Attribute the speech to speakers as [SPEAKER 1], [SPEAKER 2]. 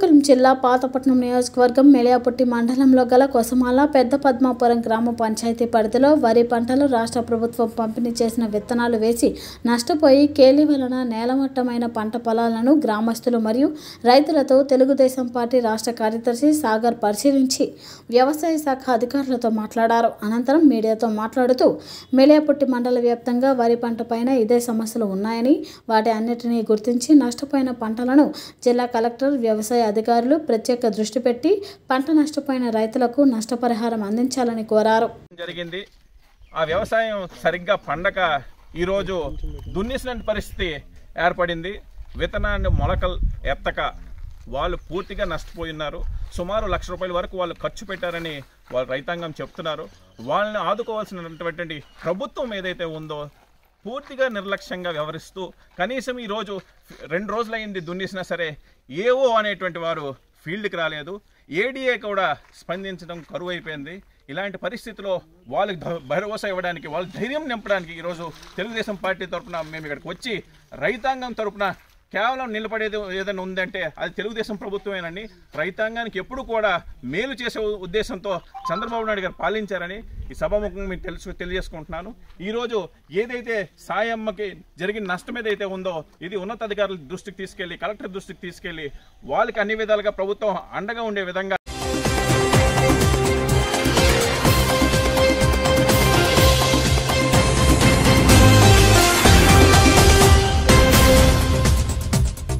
[SPEAKER 1] శ్రీకాకుళం జిల్లా పాతపట్నం నియోజకవర్గం మెలియాపుట్టి మండలంలో గల కొసమాల పెద్ద పద్మాపురం గ్రామ పంచాయతీ పరిధిలో వరి పంటలు రాష్ట్ర ప్రభుత్వం పంపిణీ చేసిన విత్తనాలు వేసి నష్టపోయి కేలి వలన నేలమట్టమైన పంట పొలాలను గ్రామస్తులు మరియు రైతులతో తెలుగుదేశం పార్టీ రాష్ట్ర కార్యదర్శి సాగర్ పరిశీలించి వ్యవసాయ శాఖ అధికారులతో మాట్లాడారు అనంతరం మీడియాతో మాట్లాడుతూ మెలియాపుట్టి మండల వ్యాప్తంగా వరి పంట పైన ఇదే సమస్యలు ఉన్నాయని వాటి అన్నిటినీ గుర్తించి నష్టపోయిన పంటలను జిల్లా కలెక్టర్ వ్యవసాయ అధికారులు ప్రత్యేక దృష్టి పెట్టి పంట నష్టపోయిన రైతులకు నష్టపరిహారం అందించాలని కోరారు
[SPEAKER 2] జరిగింది ఆ వ్యవసాయం సరిగ్గా పండక ఈరోజు దున్నేసిన పరిస్థితి ఏర్పడింది విత్తనాన్ని మొలకలు ఎత్తక వాళ్ళు పూర్తిగా నష్టపోయినారు సుమారు లక్ష రూపాయల వరకు వాళ్ళు ఖర్చు పెట్టారని వాళ్ళు రైతాంగం చెప్తున్నారు వాళ్ళని ఆదుకోవాల్సినటువంటి ప్రభుత్వం ఏదైతే ఉందో పూర్తిగా నిర్లక్ష్యంగా వ్యవహరిస్తూ కనీసం ఈరోజు రెండు రోజులైంది దున్నేసినా సరే ఏఓ అనేటువంటి వారు ఫీల్డ్కి రాలేదు ఏడీఏ కూడా స్పందించడం కరువు అయిపోయింది ఇలాంటి పరిస్థితిలో వాళ్ళకి ధ- భరోసా ఇవ్వడానికి వాళ్ళ ధైర్యం నింపడానికి ఈరోజు తెలుగుదేశం పార్టీ తరఫున మేము ఇక్కడికి వచ్చి రైతాంగం తరఫున కేవలం నిలబడేది ఏదైనా ఉందంటే అది తెలుగుదేశం ప్రభుత్వమేనండి రైతాంగానికి ఎప్పుడు కూడా మేలు చేసే ఉద్దేశంతో చంద్రబాబు నాయుడు గారు పాలించారని ఈ సభాముఖంగా మీకు తెలుసు తెలియజేసుకుంటున్నాను ఈరోజు ఏదైతే సాయమ్మకి జరిగిన నష్టం ఏదైతే ఉందో ఇది ఉన్నతాధికారుల దృష్టికి తీసుకెళ్లి కలెక్టర్ దృష్టికి తీసుకెళ్లి వాళ్ళకి అన్ని విధాలుగా ప్రభుత్వం అండగా ఉండే విధంగా